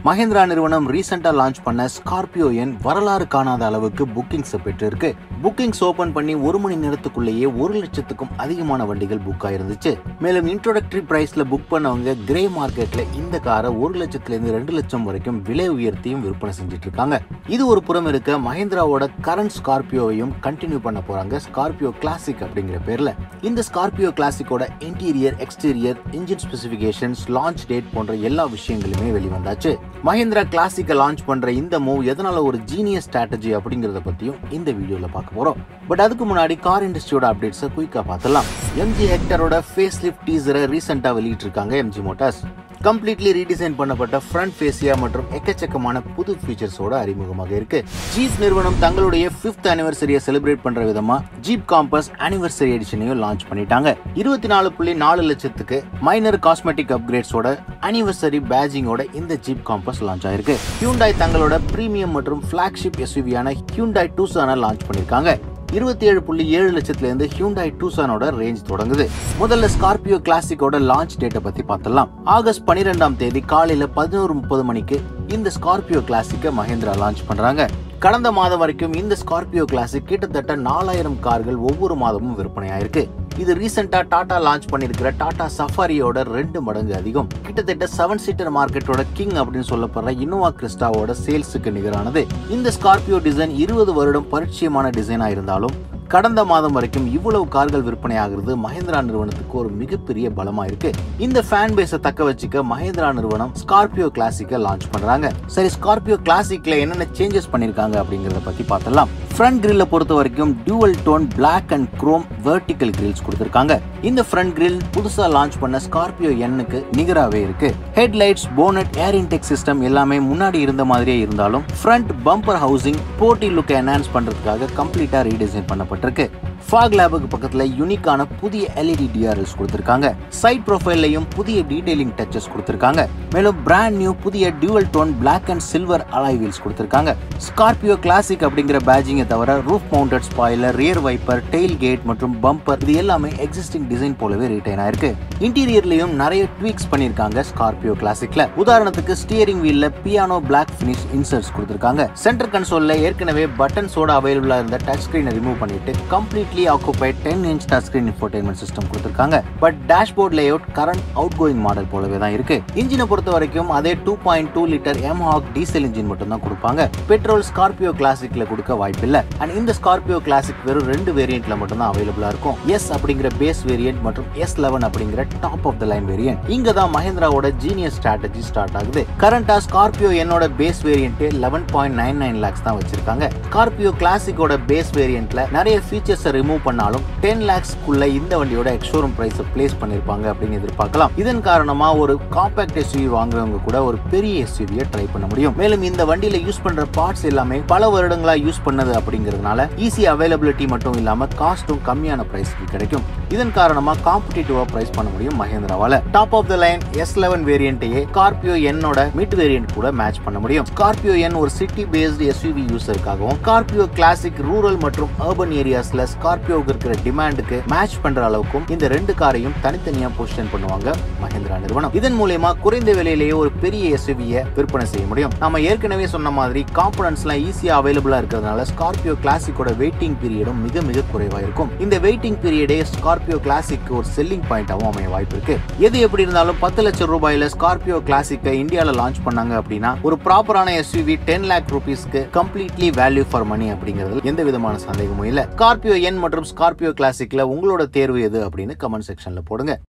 மஹிந்திரா நிறுவனம் ரீசெண்டா லான்ச் பண்ண ஸ்கார்பியோ என் வரலாறு காணாத அளவுக்கு புக்கிங்ஸ் பெற்றிருக்கு புக்கிங்ஸ் ஓபன் பண்ணி ஒரு மணி நேரத்துக்குள்ளேயே ஒரு லட்சத்துக்கும் அதிகமான வண்டிகள் புக் ஆயிருந்துச்சு மேலும் இன்ட்ரோடக்டரி பிரைஸ்ல புக் பண்ணவங்க கிரே மார்க்கெட்ல இந்த காரை ஒரு லட்சத்துல இருந்து ரெண்டு லட்சம் வரைக்கும் விலை உயர்த்தியும் விற்பனை செஞ்சுட்டு இருக்காங்க இது ஒரு புறம் இருக்க மஹிந்திராவோட கரண்ட் ஸ்கார்பியோவையும் கண்டினியூ பண்ண போறாங்க ஸ்கார்பியோ கிளாசிக் அப்படிங்கிற பேர்ல இந்த ஸ்கார்பியோ கிளாசிக்கோட interior exterior engine specifications launch date போன்ற எல்லா விஷயங்களுமே வெளிவந்தாச்சு மஹிந்திரா கிளாசிக்கை லான்ச் பண்ற இந்த மூவ் எதனால ஒரு ஜீனியஸ் ஸ்ட்ராட்டஜி அப்படிங்கறத பத்தியும் இந்த வீடியோல பார்க்க போறோம் பட் அதுக்கு முன்னாடி கார் இண்டஸ்ட்ரியோட அப்டேட்ஸை குயிக்கா பார்த்துலாம் எம்ஜி ஹெக்டரோட ஃபேஸ் லிஃப்ட் டீசரை ரீசெண்டா வெளியிட்டிருக்காங்க எம்ஜி மோட்டார்ஸ் கம்ப்ளீட்லி ரீடிசைன் பண்ணப்பட்ட ஃப்ரண்ட் ஃபேசியா மற்றும் எக்கச்சக்கமான புது ஃபீச்சர்ஸோட அறிமுகமாக இருக்கு ஜீப் நிறுவனம் தங்களுடைய ஃபிஃப்த் அனிவர்சரியை செலிப்ரேட் பண்ற விதமா ஜீப் காம்பஸ் அனிவர்சரி எடிஷனையும் லான்ச் பண்ணிட்டாங்க இருபத்தி நாலு புள்ளி நாலு லட்சத்துக்கு மைனர் காஸ்மெட்டிக் அப்கிரேட்ஸோட அனிவர்சரி பேஜிங்கோட இந்த ஜீப் காம்பஸ் லான்ச் ஆயிருக்கு ஹியூண்டாய் தங்களோட பிரீமியம் மற்றும் ஃபிளாக்ஷிப் எஸ்யூவியான ஹியூண்டாய் டூசான லான்ச் பண்ணிருக்காங்க இருபத்தி ஏழு புள்ளி ஏழு லட்சத்துல இருந்து ஹியூண்டாய் டூசானோட ரேஞ்ச் தொடங்குது முதல்ல ஸ்கார்பியோ கிளாசிக்கோட லான்ச் டேட்டை பத்தி பார்த்தலாம் ஆகஸ்ட் பனிரெண்டாம் தேதி காலையில பதினோரு முப்பது மணிக்கு இந்த ஸ்கார்பியோ கிளாசிக்கை மஹேந்திரா லான்ச் பண்றாங்க கடந்த மாதம் வரைக்கும் இந்த ஸ்கார்பியோ கிளாசிக் கிட்டத்தட்ட நாலாயிரம் கார்கள் ஒவ்வொரு மாதமும் விற்பனையாயிருக்கு இது ரீசெண்டா டாடா லான்ச் பண்ணிருக்கிற டாடா சஃபாரியோட ரெண்டு மடங்கு அதிகம் கிட்டத்தட்ட செவன் சீட்டர் மார்க்கெட்டோட கிங் அப்படின்னு சொல்லப்படுற இன்னோவா கிறிஸ்டாவோட சேல்ஸுக்கு நிகரானது இந்த ஸ்கார்பியோ டிசைன் இருபது வருடம் பரிச்சயமான டிசைனா இருந்தாலும் கடந்த மாதம் வரைக்கும் இவ்வளவு கார்கள் விற்பனை ஆகுறது மஹேந்திரா நிறுவனத்துக்கு ஒரு மிகப்பெரிய பலமா இருக்கு இந்த ஃபேன் பேஸை தக்க வச்சுக்க மஹேந்திரா நிறுவனம் ஸ்கார்பியோ கிளாசிக்கை லான்ச் பண்றாங்க சரி ஸ்கார்பியோ கிளாசிக்ல என்னென்ன சேஞ்சஸ் பண்ணிருக்காங்க அப்படிங்கறத பத்தி பார்த்தலாம் ஃப்ரண்ட் கிரில்ல பொறுத்த வரைக்கும் dual tone black and chrome vertical grills கொடுத்திருக்காங்க இந்த ஃப்ரண்ட் கிரில் புதுசா லான்ச் பண்ண ஸ்கார்பியோ எண்ணுக்கு நிகராவே இருக்கு headlights bonnet air intake system எல்லாமே முன்னாடி இருந்த மாதிரியே இருந்தாலும் ஃப்ரண்ட் பம்பர் ஹவுசிங் போட்டி லுக்கை என்ஹான்ஸ் பண்றதுக்காக கம்ப்ளீட்டா ரீடிசைன் பண்ணப்பட்டிருக்கு ஃபாக் லேபுக்கு பக்கத்துல யூனிக்கான புதிய எல்இடி டிஆர்எல்ஸ் கொடுத்திருக்காங்க சைட் ப்ரொஃபைல்லையும் புதிய டீடைலிங் டச்சஸ் கொடுத்திருக்காங்க மேலும் பிராண்ட் நியூ புதிய dual tone black and silver alloy wheels கொடுத்திருக்காங்க ஸ்கார்பியோ கிளாசிக் அப்படிங்கிற பேஜிங்கை தவிர roof mounted spoiler rear wiper tailgate மற்றும் பம்பர் இது எல்லாமே எக்ஸிஸ்டிங் டிசைன் போலவே ரீட்டைன் ஆயிருக்கு இன்டீரியர்லயும் நிறைய ட்வீக்ஸ் பண்ணிருக்காங்க ஸ்கார்பியோ கிளாசிக்ல உதாரணத்துக்கு ஸ்டியரிங் வீல்ல பியானோ பிளாக் ஃபினிஷ் இன்சர்ட்ஸ் கொடுத்திருக்காங்க சென்டர் கன்சோல்ல ஏற்கனவே பட்டன்ஸோட அவைலபிளா இருந்த டச் ஸ்கிரீனை ரிமூவ் பண்ணிட்டு completely occupied ten inch touch screen infotainment system கொடுத்திருக்காங்க but dashboard layout current out going model போலவே தான் இருக்கு இன்ஜினை பொறுத்த வரைக்கும் அதே two point two litre mHawk diesel engine மட்டும் தான் கொடுப்பாங்க பெட்ரோல் ஸ்கார்பியோ கிளாசிக்ல கொடுக்க வாய்ப்பில்லை அண்ட் இந்த ஸ்கார்பியோ கிளாசிக் வெறும் ரெண்டு வேரியன்ட்ல மட்டும் தான் அவைலபிளா இருக்கும் எஸ் அப்படிங்கிற பேஸ் வேரியன்ட் மற்றும் எஸ் லெவன் அப்படிங்கிற top of the line variant இங்க தான் மஹேந்திராவோட ஜீனியஸ் ஸ்ட்ராட்டஜி ஸ்டார்ட் ஆகுது கரண்டா ஸ்கார்பியோ என்னோட base variant eleven point nine nine lakhs தான் வச்சிருக்காங்க ஸ்கார்பியோ கிளாசிக்கோட பேஸ் வேரியன்ட்ல நிறைய ஃபீச்சர்ஸ் ரிமூவ் பண்ணாலும் டென் லேக்ஸ்க்குள்ள இந்த வண்டியோட எக்ஷோரூம் பிரைஸ் பிளேஸ் பண்ணிருப்பாங்க அப்படின்னு எதிர்பார்க்கலாம் இதன் காரணமா ஒரு காம்பாக்ட் எஸ்யூவி வாங்குறவங்க கூட ஒரு பெரிய எஸ்யூவியை ட்ரை பண்ண முடியும் மேலும் இந்த வண்டியில யூஸ் பண்ற பார்ட்ஸ் எல்லாமே பல வருடங்களா யூஸ் பண்ணது அப்படிங்கிறதுனால ஈஸி அவைலபிலிட்டி மட்டும் இல்லாம காஸ்ட்டும் கம்மியான பிரைஸ்க்கு கிடைக்கும் இதன் காரணமா காம்படிட்டிவா பிரைஸ் பண்ண முடியும் மஹேந்திராவால top of the line S eleven வேரியன்ட்டையே ஸ்கார்பியோ என்னோட மிட் வேரியன்ட் கூட மேட்ச் பண்ண முடியும் ஸ்கார்பியோ என் ஒரு சிட்டி பேஸ்டு எஸ்யூவி யூசருக்காகவும் ஸ்கார்பியோ கிளாசிக் ரூரல் மற்றும் அர்பன் ஏரியாஸ்ல ஸ்கார்பியோவுக்கு இருக்கிற டிமாண்டுக்கு மேட்ச் பண்ற அளவுக்கும் இந்த ரெண்டு காரையும் தனித்தனியா பொசிஷன் பண்ணுவாங்க மஹேந்திரா நிறுவனம் இதன் மூலயமா குறைந்த விலையிலேயே ஒரு பெரிய எஸ்யூவியை விற்பனை செய்ய முடியும் நம்ம ஏற்கனவே சொன்ன மாதிரி காம்பனன்ட்ஸ் எல்லாம் ஈஸியா அவைலபிளா இருக்கிறதுனால ஸ்கார்பியோ கிளாசிக்கோட வெயிட்டிங் பீரியடும் மிக மிக குறைவா இருக்கும் இந்த வெயிட்டிங் பீரியடே ஸ்கார்பியோ கிளாசிக் ஒரு செல்லிங் பாயிண்டாவும் அமைய வாய்ப்பு இருக்கு எது எப்படி இருந்தாலும் பத்து லட்சம் ரூபாயில ஸ்கார்பியோ கிளாசிக்கை இந்தியால லான்ச் பண்ணாங்க அப்படின்னா ஒரு ப்ராப்பரான எஸ்யூவி டென் லேக் ருபீஸ்க்கு கம்ப்ளீட்லி வேல்யூ ஃபார் மணி அப்படிங்கிறது எந்த விதமான சந்தேகமும் இல்ல ஸ்கார்பியோ என் மற்றும் ஸ்கார்பியோ கிளாசிக்ல உங்களோட தேர்வு எது அப்படின்னு கமெண்ட் செக்ஷன்ல போடுங்க